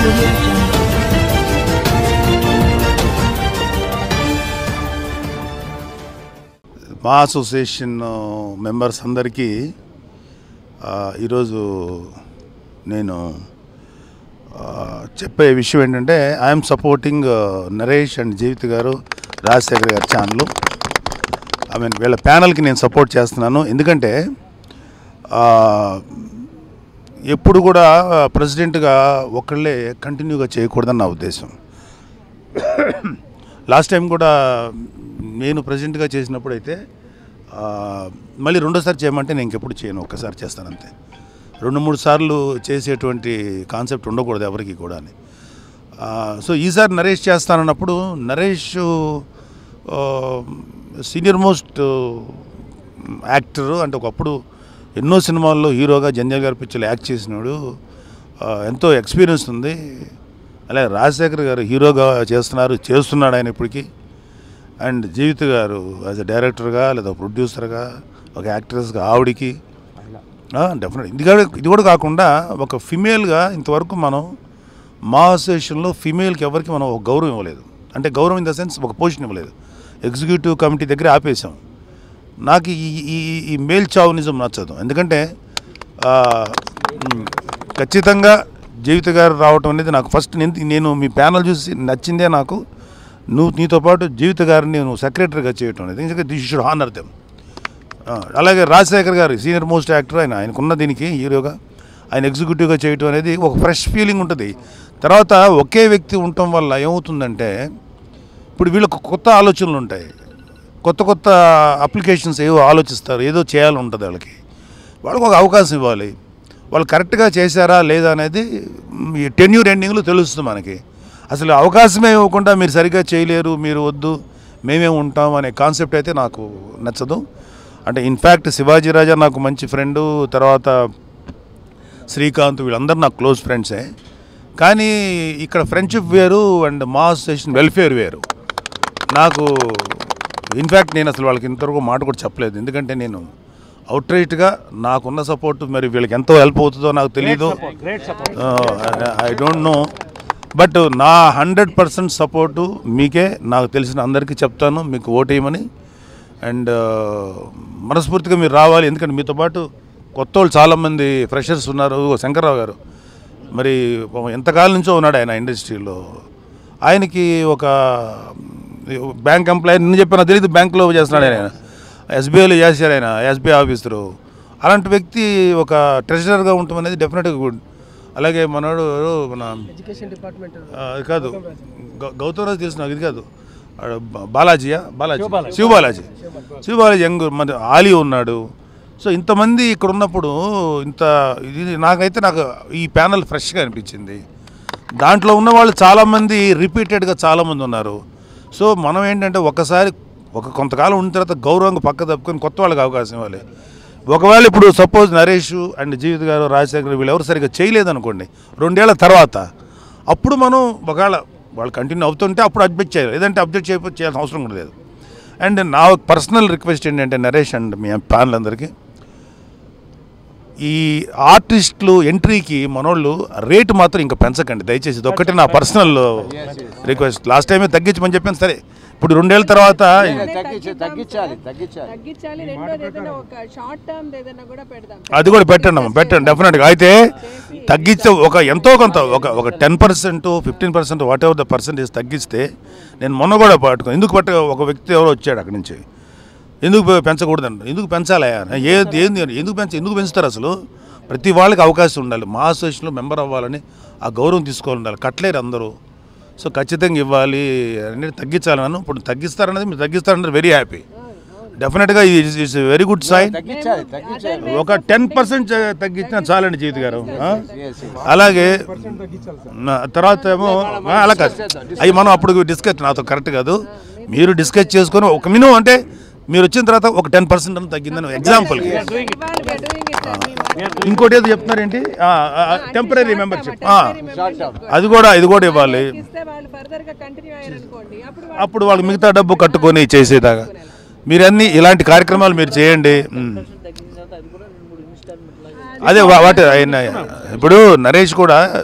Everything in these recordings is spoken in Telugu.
audio jungle. మా అసోసియేషన్ మెంబర్స్ అందరికీ ఆ, ఈరోజు నేను ఆ, చెప్పే విషయం ఏంటంటే I'm supporting Naresh and Jeevitha garu Rajasekhar గారి ఛానల్ ఐ మీన్ వీళ్ళ ప్యానల్కి నేను సపోర్ట్ చేస్తున్నాను ఎందుకంటే ఆ, ఎప్పుడు కూడా ప్రెసిడెంట్గా ఒకళ్ళే కంటిన్యూగా చేయకూడదని నా ఉద్దేశం లాస్ట్ టైం కూడా నేను ప్రెసిడెంట్గా చేసినప్పుడు అయితే ఆ, మళ్ళీ రెండోసారి చేయమంటే నేను ఇంకెప్పుడు చేయను ఒక్కసారి చేస్తాను అంతే రెండు మూడు సార్లు చేసేటువంటి కాన్సెప్ట్ ఉండకూడదు ఎవరికి కూడా అని ఆ, సో ఈసారి నరేష్ చేస్తానన్నప్పుడు నరేష్ ఆ, సీనియర్ మోస్ట్ యాక్టర్ అంటే ఒకప్పుడు ఎన్నో సినిమాల్లో హీరోగా జంజల్ గారి పిక్చర్లు యాక్ట్ చేసినాడు ఆ, ఎంతో ఎక్స్పీరియన్స్ ఉంది అలాగే రాజశేఖర్ గారు హీరోగా చేస్తున్నారు చేస్తున్నాడు ఆయన ఇప్పటికీ అండ్ జీవిత గారు యాజ్ అ డైరెక్టర్గా లేదా ప్రొడ్యూసర్గా ఒక యాక్ట్రెస్గా ఆవిడికి డెఫినెట్ ఇది కూడా ఇది కూడా కాకుండా ఒక ఫిమేల్గా ఇంతవరకు మనం మా అసోసియేషన్లో ఫిమేల్కి ఎవరికి మనం ఒక గౌరవం ఇవ్వలేదు అంటే గౌరవం ఇన్ ద సెన్స్ ఒక పొజిషన్ ఇవ్వలేదు ఎగ్జిక్యూటివ్ కమిటీ దగ్గర ఆపేసాం నాకు ఈ ఈ ఈ మేల్ చావునిజం నచ్చదు ఎందుకంటే ఆ, మ్, ఖచ్చితంగా జీవిత గారు రావటం అనేది నాకు ఫస్ట్ నేను నేను మీ ప్యానల్ చూసి నచ్చిందే నాకు నువ్వు నీతో పాటు జీవిత గారిని నువ్వు సెక్రటరీగా చేయటం అనేది ఎందుకంటే దిస్ షుడ్ హానర్ దెమ్ అలాగే రాజశేఖర్ గారు సీనియర్ మోస్ట్ యాక్టర్ ఆయన ఆయనకున్న దీనికి హీరోగా ఆయన ఎగ్జిక్యూటివ్గా చేయటం అనేది ఒక ఫ్రెష్ ఫీలింగ్ ఉంటుంది తర్వాత ఒకే వ్యక్తి ఉండటం వల్ల ఏమవుతుందంటే ఇప్పుడు వీళ్ళకు కొత్త ఆలోచనలు ఉంటాయి కొత్త కొత్త అప్లికేషన్స్ ఏవో ఆలోచిస్తారు ఏదో చేయాలని ఉంటుంది వాళ్ళకి వాళ్ళకి ఒక అవకాశం ఇవ్వాలి వాళ్ళు కరెక్ట్గా చేశారా లేదా అనేది ఈ టెన్యూర్ ఎండింగ్లో తెలుస్తుంది మనకి అసలు అవకాశమే ఇవ్వకుండా మీరు సరిగ్గా చేయలేరు మీరు వద్దు మేమే ఉంటాం అనే కాన్సెప్ట్ అయితే నాకు నచ్చదు అంటే ఇన్ఫ్యాక్ట్ శివాజీ రాజా నాకు మంచి ఫ్రెండు తర్వాత శ్రీకాంత్ వీళ్ళందరూ నాకు క్లోజ్ ఫ్రెండ్సే కానీ ఇక్కడ ఫ్రెండ్షిప్ వేరు అండ్ మా అసోసియేషన్ వెల్ఫేర్ వేరు నాకు ఇన్ఫ్యాక్ట్ నేను అసలు వాళ్ళకి ఇంతవరకు మాట కూడా చెప్పలేదు ఎందుకంటే నేను అవుట్రైట్గా నాకున్న సపోర్ట్ మరి వీళ్ళకి ఎంతో హెల్ప్ అవుతుందో నాకు తెలియదు ఐ డోంట్ నో బట్ నా హండ్రెడ్ పర్సెంట్ సపోర్టు మీకే నాకు తెలిసిన అందరికీ చెప్తాను మీకు ఓటేయమని అండ్ మనస్ఫూర్తిగా మీరు రావాలి ఎందుకంటే మీతో పాటు కొత్త వాళ్ళు చాలామంది ఫ్రెషర్స్ ఉన్నారు ఇదిగో శంకర్రావు గారు మరి పాపం ఎంతకాలం నుంచో ఉన్నాడు ఆయన ఇండస్ట్రీలో ఆయనకి ఒక బ్యాంక్ ఎంప్లాయీ నిన్న చెప్పిన తెలియదు బ్యాంక్లో చేస్తున్నాడు ఆయన ఎస్బీఐలో చేశారు ఆయన ఎస్బీఐ ఆఫీసరు అలాంటి వ్యక్తి ఒక ట్రెజరర్గా ఉండటం అనేది డెఫినెట్గా గుడ్ అలాగే మనోడు మన ఎడ్యుకేషన్ డిపార్ట్మెంట్ ఆ, అది కాదు గౌ- గౌతమ్ రాజు తెలుసు నాకు ఇది కాదు ఆడ బా- బాలాజీయా బాలాజీ శివ బాలాజీ శివ బాలాజీ యంగ్ మన ఆలీ ఉన్నాడు సో ఇంతమంది ఇక్కడ ఉన్నప్పుడు ఇంత ఇది నాకైతే నాకు ఈ ప్యానల్ ఫ్రెష్గా అనిపించింది దాంట్లో ఉన్న వాళ్ళు చాలామంది రిపీటెడ్గా చాలామంది ఉన్నారు సో మనం ఏంటంటే ఒకసారి ఒక కొంతకాలం ఉన్న తర్వాత గౌరవంగా పక్క తప్పుకొని కొత్త వాళ్ళకి అవకాశం ఇవ్వాలి ఒకవేళ ఇప్పుడు సపోజ్ నరేష్ అండ్ జీవిత్ గారు రాజశేఖర్ వీళ్ళు ఎవరు సరిగ్గా చేయలేదనుకోండి రెండేళ్ల తర్వాత అప్పుడు మనం ఒకవేళ వాళ్ళు కంటిన్యూ అవుతుంటే అప్పుడు అబ్జెక్ట్ చేయాలి లేదంటే అబ్జెక్ట్ చేయకపోతే చేయాల్సిన అవసరం కూడా లేదు అండ్ నా పర్సనల్ రిక్వెస్ట్ ఏంటంటే నరేష్ అండ్ మీ ప్యానల్ ఈ ఆర్టిస్టులు ఎంట్రీకి మనోళ్ళు రేటు మాత్రం ఇంకా పెంచకండి దయచేసి ఇది ఒక్కటే నా పర్సనల్ రిక్వెస్ట్ లాస్ట్ టైమే తగ్గించమని చెప్పాను సరే ఇప్పుడు రెండేళ్ల తర్వాత తగ్గించి తగ్గించాలి తగ్గించాలి తగ్గించాలి రెండోది ఏదైనా ఒక షార్ట్ టర్మ్ ఏదైనా కూడా పెడదాం అది కూడా పెట్టండి అమ్మ పెట్టండి డెఫినెట్గా అయితే తగ్గిస్తే ఒక ఎంతో కొంత ఒక ఒక ten percent fifteen percent whatever the percentage తగ్గిస్తే నేను మొన్న కూడా పట్టుకో ఎందుకు పట్ట ఒక వ్యక్తి ఎవరో వచ్చాడు అక్కడి నుంచి ఎందుకు పె- పెంచకూడదండి ఎందుకు పెంచాలి ఏ ఏంది ఎందుకు పెంచ ఎందుకు పెంచుతారు అసలు ప్రతి వాళ్ళకి అవకాశం ఉండాలి మా అసోసియేషన్లో మెంబర్ అవ్వాలని ఆ గౌరవం తీసుకోవాలి ఉండాలి కట్టలేరు అందరూ సో ఖచ్చితంగా ఇవ్వాలి అనేది తగ్గించాలని ఇప్పుడు తగ్గిస్తారన్నది మీరు తగ్గిస్తారన్నది వెరీ హ్యాపీ డెఫినెట్గా ఇది ఇట్స్ వెరీ గుడ్ సైన్ తగ్గించాలి తగ్గించాలి ఒక టెన్ పర్సెంట్ తగ్గించినా చాలండి జీవిత గారు ఆ? yes, yes. అలాగే నా- తర్వాత ఏమో ఆ, అలా కాదు అవి మనం అప్పుడు డిస్కస్ నాతో కరెక్ట్ కాదు మీరు డిస్కస్ చేసుకొని ఒక మినిమం అంటే మీరు వచ్చిన తర్వాత ఒక టెన్ పర్సెంట్ అని తగ్గిందని ఎగ్జాంపుల్కి ఇవాళ we are doing it and we must- ఇంకోటి ఏదో చెప్తున్నారేంటి టెంపరీ మెంబర్షిప్ temporary membership కూడా. అది కూడా ఇది కూడా ఇవ్వాలి ఇస్తే వాళ్ళు ఫర్దర్ గా కంటిన్యూ అయ్యారనుకోండి అప్పుడు వాళ్ళు అప్పుడు వాళ్ళు మిగతా డబ్బు కట్టుకొని చేసేదాకా మీరన్నీ ఇలాంటి కార్యక్రమాలు మీరు చేయండి ఉమ్. అదే వా- వాటి ఆయన ఇప్పుడు నరేష్ కూడా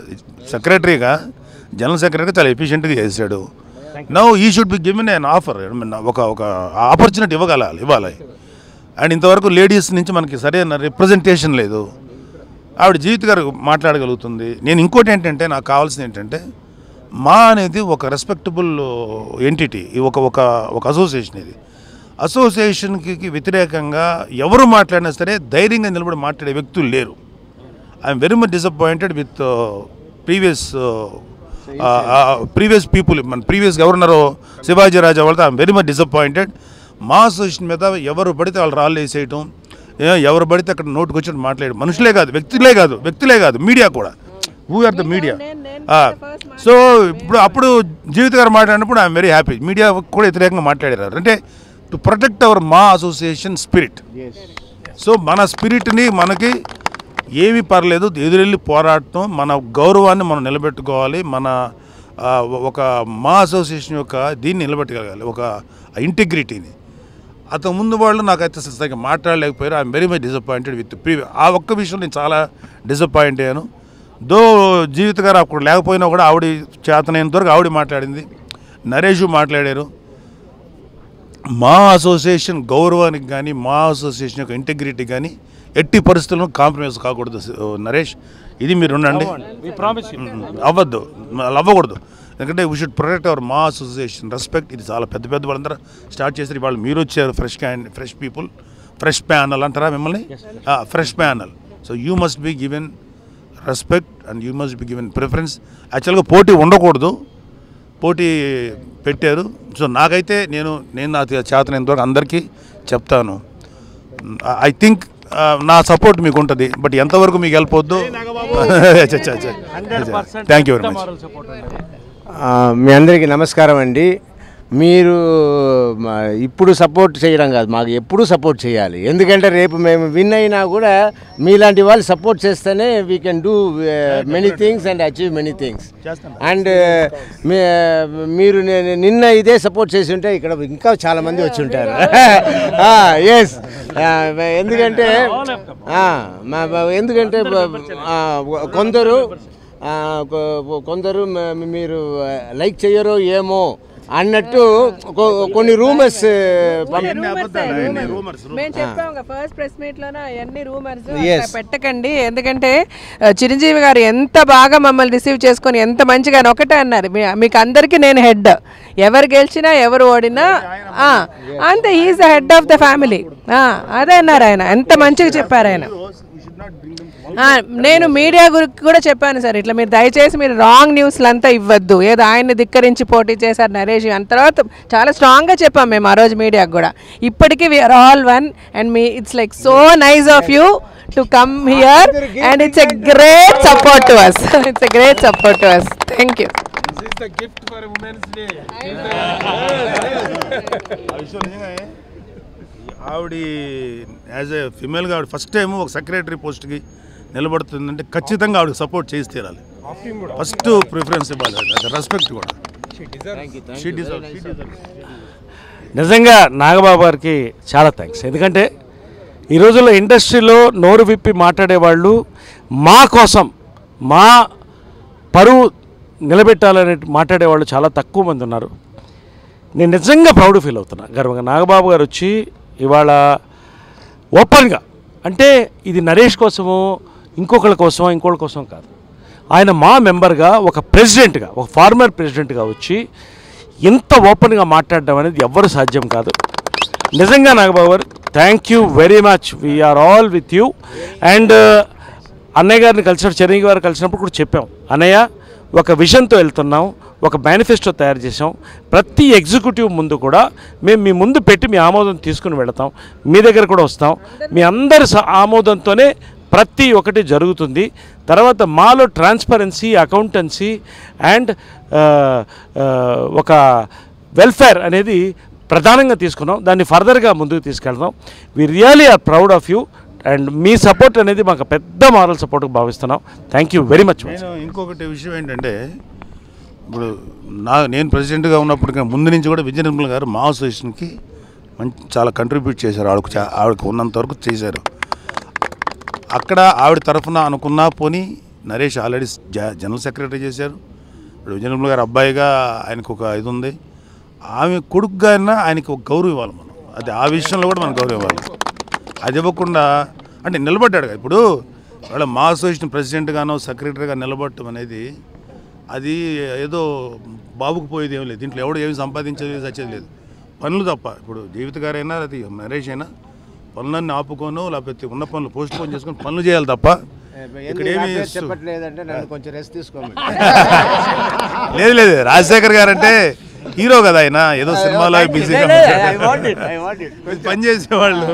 సెక్రటరీగా జనరల్ సెక్రటరీగా చాలా ఎఫిషియెంట్గా చేశాడు now he should be given an offer ఒక ఒక ఆపర్చునిటీ ఇవ్వగల ఇవ్వాలి అండ్ ఇంతవరకు లేడీస్ నుంచి మనకి సరైన రిప్రజెంటేషన్ లేదు ఆవిడ జీవిత గారు మాట్లాడగలుగుతుంది నేను ఇంకోటి ఏంటంటే నాకు కావాల్సింది ఏంటంటే మా అనేది ఒక రెస్పెక్టబుల్ ఎంటిటీ ఒక ఒక ఒక అసోసియేషన్ ఇది అసోసియేషన్కి వ్యతిరేకంగా ఎవరు మాట్లాడినా సరే ధైర్యంగా నిలబడి మాట్లాడే వ్యక్తులు లేరు I'm very much disappointed with previous previous people మన ప్రీవియస్ గవర్నర్ శివాజీ రాజా వాళ్ళతో ఐఎమ్ వెరీ మచ్ డిసప్పాయింటెడ్ మా అసోసియేషన్ మీద ఎవరు పడితే వాళ్ళు రాళ్ళు వేసేయటం ఏ, ఎవరు పడితే అక్కడ నోటుకు వచ్చి మాట్లాడడం మనుషులే కాదు వ్యక్తులే కాదు వ్యక్తులే కాదు మీడియా కూడా హూ ఆర్ ద మీడియా నేను- నేను first సో ఇప్పుడు అప్పుడు జీవిత గారు మాట్లాడినప్పుడు ఐఎమ్ వెరీ హ్యాపీ మీడియా కూడా వ్యతిరేకంగా మాట్లాడారు అంటే టు ప్రొటెక్ట్ అవర్ మా అసోసియేషన్ స్పిరిట్ సో మన స్పిరిట్ని మనకి ఏమీ పర్లేదు ఎదురెళ్ళి పోరాడటం మన గౌరవాన్ని మనం నిలబెట్టుకోవాలి మన ఆ, ఒక మా అసోసియేషన్ యొక్క దీన్ని నిలబెట్టగలగాలి ఒక ఇంటిగ్రిటీని అతను ముందు వాళ్ళు నాకైతే అసలు సరిగ్గా మాట్లాడలేకపోయారు I'm very much disappointed with pre ఆ ఒక్క విషయం నేను చాలా డిసప్పాయింట్ అయ్యాను దో జీవిత గారు అప్పుడు లేకపోయినా కూడా ఆవిడ చేతనైనంత వరకు ఆవిడ మాట్లాడింది నరేష్ మాట్లాడారు మా అసోసియేషన్ గౌరవానికి కానీ మా అసోసియేషన్ యొక్క ఇంటిగ్రిటీ కానీ ఎట్టి పరిస్థితుల్లో కాంప్రమైజ్ కాకూడదు ఆ, నరేష్ ఇది మీరు ఉండండి మ్మ్. అవ్వద్దు అలా అవ్వకూడదు ఎందుకంటే వీ షుడ్ ప్రొటెక్ట్ అవర్ మా అసోసియేషన్ రెస్పెక్ట్ ఇది చాలా పెద్ద పెద్ద వాళ్ళందరూ స్టార్ట్ చేశారు వాళ్ళు మీరు వచ్చారు fresh can fresh people fresh panel అంటారా మిమ్మల్ని fresh panel so you must be given respect and you must be given preference యాక్చువల్గా పోటీ ఉండకూడదు పోటీ పెట్టారు సో నాకైతే నేను నేను నా చేతనంతవరకు అందరికీ చెప్తాను ఐ థింక్ నా సపోర్ట్ మీకు ఉంటుంది బట్ ఎంతవరకు మీకు హెల్ప్ వద్దు థ్యాంక్ యూ వెరీ మచ్ ఆ, మీ అందరికీ నమస్కారం అండి మీరు మా, ఇప్పుడు సపోర్ట్ చేయడం కాదు మాకు ఎప్పుడూ సపోర్ట్ చేయాలి ఎందుకంటే రేపు మేము విన్ అయినా కూడా మీలాంటి వాళ్ళు సపోర్ట్ చేస్తేనే we can do many things and achieve many things and మీరు ని- నిన్న ఇదే సపోర్ట్ చేసి ఉంటే ఇక్కడ ఇంకా చాలా మంది వచ్చి ఉంటారు ఎస్ ఎందుకంటే ఆ, మా- మా- ఎందుకంటే ఆ, కొందరు ఆ, కొ- కొందరు మ- మీరు లైక్ చేయరో ఏమో అన్నట్టు కొ- కొన్ని రూమర్స్ మేము చెప్పాం ఫస్ట్ ప్రెస్ మీట్ లోనే అవన్నీ రూమర్స్ Yes. పెట్టకండి ఎందుకంటే ఆ, చిరంజీవి గారు ఎంత బాగా మమ్మల్ని రిసీవ్ చేసుకొని ఎంత మంచిగా అని ఒకటే అన్నారు మీ- మీకు అందరికీ నేను హెడ్ ఎవరు గెలిచినా ఎవరు ఓడినా ఆ, అంతే is the head of the family అదే అన్నారు ఆయన ఎంత మంచిగా చెప్పారు ఆయన ఆ, నేను మీడియా గురించి కూడా చెప్పాను సార్ ఇట్లా మీరు దయచేసి మీరు రాంగ్ న్యూస్లు అంతా ఇవ్వద్దు ఏదో ఆయన్ని ధిక్కరించి పోటీ చేశారు నరేష్ అంత తర్వాత చాలా స్ట్రాంగ్గా చెప్పాం మేము ఆ రోజు మీడియాకు కూడా ఇప్పటికీ వీఆర్ ఆల్ వన్ అండ్ మీ it's like so nice of you to come here and it's a great support to us it's a great support to us thank you ఆవిడ యాజ్ ఏ ఫిమేల్గా ఆవిడ ఫస్ట్ టైం ఒక సెక్రటరీ పోస్ట్కి నిలబడుతుందంటే ఖచ్చితంగా ఆవిడకి సపోర్ట్ చేసి తీరాలి ఫస్ట్ ప్రిఫరెన్స్ ఇవ్వాలి అది రెస్పెక్ట్ కూడా She deserves- she deserves. నిజంగా నాగబాబు గారికి చాలా థ్యాంక్స్ ఎందుకంటే ఈ రోజుల్లో ఇండస్ట్రీలో నోరు విప్పి మాట్లాడేవాళ్ళు మా కోసం మా పరువు నిలబెట్టాలని మాట్లాడేవాళ్ళు చాలా తక్కువ మంది ఉన్నారు నేను నిజంగా ప్రౌడ్ ఫీల్ అవుతున్నా గర్వంగా నాగబాబు గారు వచ్చి ఇవాళ ఓపెన్గా అంటే ఇది నరేష్ కోసమో ఇంకొకళ్ళ కోసమో ఇంకొకళ్ళ కోసం కాదు ఆయన మా మెంబర్గా ఒక ప్రెసిడెంట్గా ఒక ఫార్మర్ ప్రెసిడెంట్గా వచ్చి ఇంత ఓపెన్గా మాట్లాడడం అనేది ఎవ్వరు సాధ్యం కాదు నిజంగా Nagababu garu thank you very much we're all with you and అన్నయ్య గారిని కలిసినప్పుడు చిరంజీవి గారు కలిసినప్పుడు కూడా చెప్పాం అన్నయ్య ఒక విజన్తో వెళ్తున్నాం ఒక మేనిఫెస్టో తయారు చేసాం ప్రతి ఎగ్జిక్యూటివ్ ముందు కూడా మేము మీ ముందు పెట్టి మీ ఆమోదం తీసుకుని వెళతాం మీ దగ్గర కూడా వస్తాం మీ అందరి స- ఆమోదంతోనే ప్రతి ఒక్కటి జరుగుతుంది తర్వాత మాలో ట్రాన్స్పరెన్సీ అకౌంటెన్సీ అండ్ ఒక వెల్ఫేర్ అనేది ప్రధానంగా తీసుకున్నాం దాన్ని ఫర్దర్గా ముందుకు తీసుకెళ్దాం we really are proud of you and మీ సపోర్ట్ అనేది మాకు పెద్ద మారల్ సపోర్ట్ భావిస్తున్నాం థ్యాంక్ యూ వెరీ మచ్ నేను ఇంకొకటి విషయం ఏంటంటే ఇప్పుడు నా నేను ప్రెసిడెంట్గా ఉన్నప్పుడు కన్నా ముందు నుంచి కూడా విజయ నిర్మల్ గారు మా అసోసియేషన్కి మంచి చాలా కంట్రిబ్యూట్ చేశారు ఆవిడకు చా- ఆవిడకు ఉన్నంత వరకు చేశారు అక్కడ ఆవిడ తరఫున అనుకున్నా పోనీ నరేష్ ఆల్రెడీ జ- జనరల్ సెక్రటరీ చేశారు ఇప్పుడు విజయనిర్మల గారు అబ్బాయిగా ఆయనకు ఒక ఇది ఉంది ఆమె కొడుకుగా అయినా ఆయనకి ఒక గౌరవం ఇవ్వాలి మనం అది ఆ విషయంలో కూడా మనం గౌరవం ఇవ్వాలి అది ఇవ్వకుండా అంటే నిలబడ్డాడు కదా ఇప్పుడు వాళ్ళ మా అసోసియేషన్ ప్రెసిడెంట్గానో సెక్రటరీగా నిలబడటం అనేది అది ఏదో బాబుకు పోయేది ఏం లేదు దీంట్లో ఎవడు ఏమి సంపాదించేది సచ్చేది లేదు పనులు తప్ప ఇప్పుడు జీవిత గారైనా అది నరేష్ అయినా పనులన్నీ ఆపుకోను లేకపోతే ఉన్న పనులు పోస్ట్ పోన్ చేసుకొని పనులు చేయాలి తప్ప ఇక్కడ ఏమి చెప్పట్లేదంటే నన్ను కొంచెం రెస్ట్ తీసుకోండి లేదు లేదు రాజశేఖర్ గారు అంటే హీరో కదా ఆయన ఏదో సినిమాలో బిజీగా పని చేసేవాళ్ళు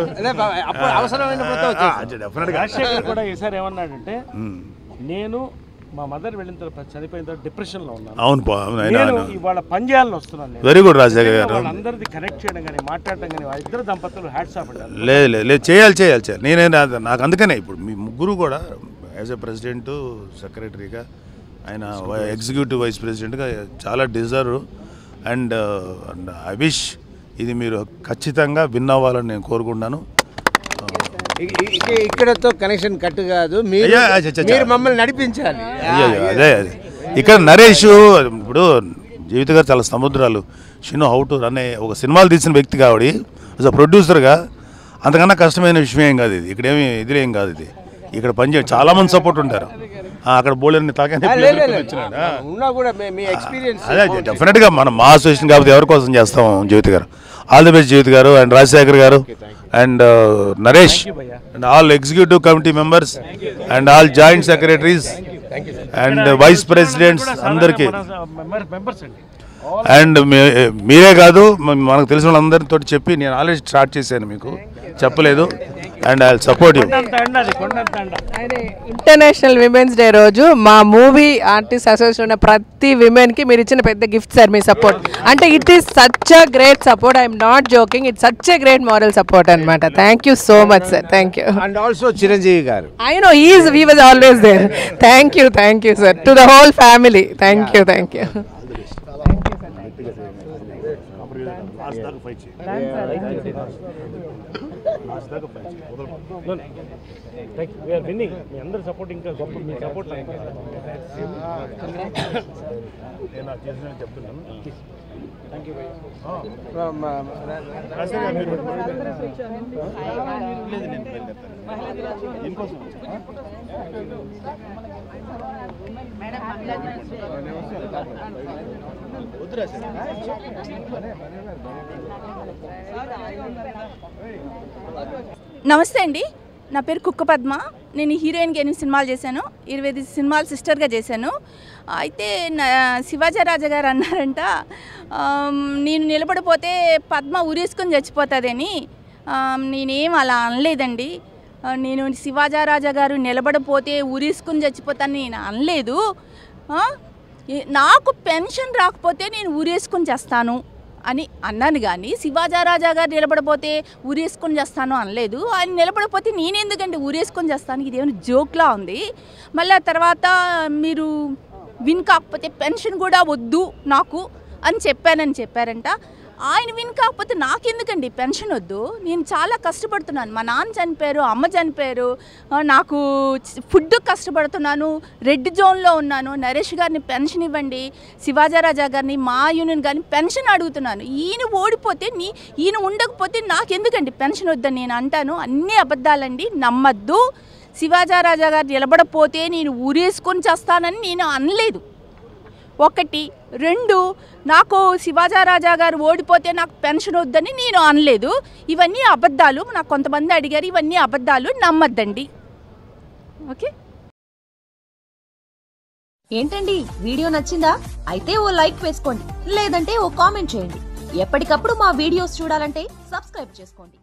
డెఫినెట్గా రాజశేఖర్ కూడా ఈసారి ఏమన్నాడంటే ఉమ్. నేను మా మదర్ వెళ్ళిన తర్వాత చనిపోయిన తర్వాత డిప్రెషన్లో ఉన్నాను అవును పా అవును ఆయన నేను అవును ఇవాళ పని చేయాలని వస్తున్నాను నేను వెరీ గుడ్ రాజశేఖర్ గారు వాళ్ళందరిది కనెక్ట్ చేయడం కానీ మాట్లాడడం కానీ ఆ ఇద్దరు దంపతులు హ్యాట్స్ ఆఫ్ అంటారు లేదు లేదు లేదు చేయాలి చేయాలి చేయాలి నేనే నా- నాకు అందుకనే ఇప్పుడు మీ ముగ్గురు కూడా యాజ్ ఎ ప్రెసిడెంట్ సెక్రటరీగా ఆయన ఎగ్జిక్యూటివ్ వైస్ ప్రెసిడెంట్గా చాలా deserve and and I wish ఇది మీరు ఖచ్చితంగా విన్ అవ్వాలని నేను కోరుకుంటున్నాను ఇక- ఇక- ఇక్కడతో కనెక్షన్ కట్ కాదు మీరు అయ్యా, అచ్చా, అచ్చా. మీరు మమ్మల్ని నడిపించాలి అయ్యో అయ్యో, అదే అదే ఇక్కడ నరేష్ ఇప్పుడు జీవిత గారు చాలా సముద్రాలు షినో హౌ టు రన్ ఒక సినిమాలు తీసిన వ్యక్తి కావడి అస్ ప్రొడ్యూసర్గా అంతకన్నా కష్టమైన విషయం ఏం కాదు ఇది ఇక్కడేమి ఇది ఏం కాదు ఇది ఇక్కడ పనిచేయ చాలా మంది సపోర్ట్ ఉంటారు ఆ, అక్కడ బోలెని తాకని ఆ, లేదు, లేదు, లేదు. ఉన్నా కూడా మీ- మీ ఎక్స్పీరియన్స్ అదే డెఫినెట్గా మనం మా అసోసియేషన్ కాబట్టి ఎవరి కోసం చేస్తాం జీవిత గారు ఆల్ ది బెస్ట్ జీవిత గారు and Rajasekhar garu and Naresh and all executive committee members and all joint secretaries and vice presidents అందరికీ మెంబర్స్ అండి అండ్ మీరే కాదు మ- మనకు తెలిసిన వాళ్ళందరితో చెప్పి నేను ఆల్రెడీ స్టార్ట్ చేశాను మీకు చెప్పలేదు అండ్ ఐ సపోర్ట్ యూ కొండంత అండ అది కొండంత అండ అదే ఇంటర్నేషనల్ విమెన్స్ డే రోజు మా మూవీ ఆర్టిస్ట్ అసోసియేషన్ ఉన్న ప్రతి విమెన్ కి మీరు ఇచ్చిన పెద్ద గిఫ్ట్ సార్ మీ సపోర్ట్ అంటే it is such a great support I'm not joking it such a great moral support అనమాట thank you so much sir thank you and also Chiranjeevi garu I know is we was always there thank you thank you sir to the whole family thank you thank you we're winning మీ అందరి సపోర్ట్ ఇంకా గొప్ప మీ సపోర్ట్ నమస్తే అండి నా పేరు కుక్క పద్మ నేను హీరోయిన్గా ఎనిమిది సినిమాలు చేశాను ఇరవై ఐదు సినిమాలు సిస్టర్గా చేశాను అయితే నా శివాజీ రాజా గారు అన్నారంట ఆమ్, నేను నిలబడిపోతే పద్మ ఉరేసుకొని చచ్చిపోతుందని ఆమ్, నేనేం అలా అనలేదండి ఆ, నేను శివాజీ రాజా గారు నిలబడిపోతే ఉరేసుకొని చచ్చిపోతాను నేను అనలేదు ఆ, ఏ- నాకు పెన్షన్ రాకపోతే నేను ఊరేసుకొని చేస్తాను అని అన్నాను కానీ శివాజారాజా గారు నిలబడిపోతే ఊరేసుకొని చేస్తాను అనలేదు ఆయన నిలబడిపోతే నేనెందుకంటే ఊరేసుకొని చేస్తాను ఇదేమైనా జోక్లా ఉంది మళ్ళీ ఆ తర్వాత మీరు విన్ కాకపోతే పెన్షన్ కూడా వద్దు నాకు అని చెప్పానని చెప్పారంట ఆయన విన్ కాకపోతే నాకెందుకండి పెన్షన్ వద్దు నేను చాలా కష్టపడుతున్నాను మా నాన్న చనిపోయారు అమ్మ చనిపోయారు ఆ, నాకు చ- ఫుడ్ కష్టపడుతున్నాను రెడ్ జోన్లో ఉన్నాను నరేష్ గారిని పెన్షన్ ఇవ్వండి శివాజారాజా గారిని మా యూనియన్ గారిని పెన్షన్ అడుగుతున్నాను ఈయన ఓడిపోతే నీ ఈయన ఉండకపోతే నాకెందుకండి పెన్షన్ వద్దని నేను అంటాను అన్నీ అబద్ధాలండి నమ్మద్దు శివాజారాజా గారు నిలబడపోతే నేను ఊరేసుకొని చేస్తానని నేను అనలేదు ఒకటి రెండు నాకు శివాజారాజా గారు ఓడిపోతే నాకు పెన్షన్ వద్దని నేను అనలేదు ఇవన్నీ అబద్ధాలు నాకు కొంతమంది అడిగారు ఇవన్నీ అబద్ధాలు నమ్మద్దండి ఓకే ఏంటండి వీడియో నచ్చిందా అయితే ఓ లైక్ వేసుకోండి లేదంటే ఓ కామెంట్ చేయండి ఎప్పటికప్పుడు మా వీడియోస్ చూడాలంటే సబ్స్క్రైబ్ చేసుకోండి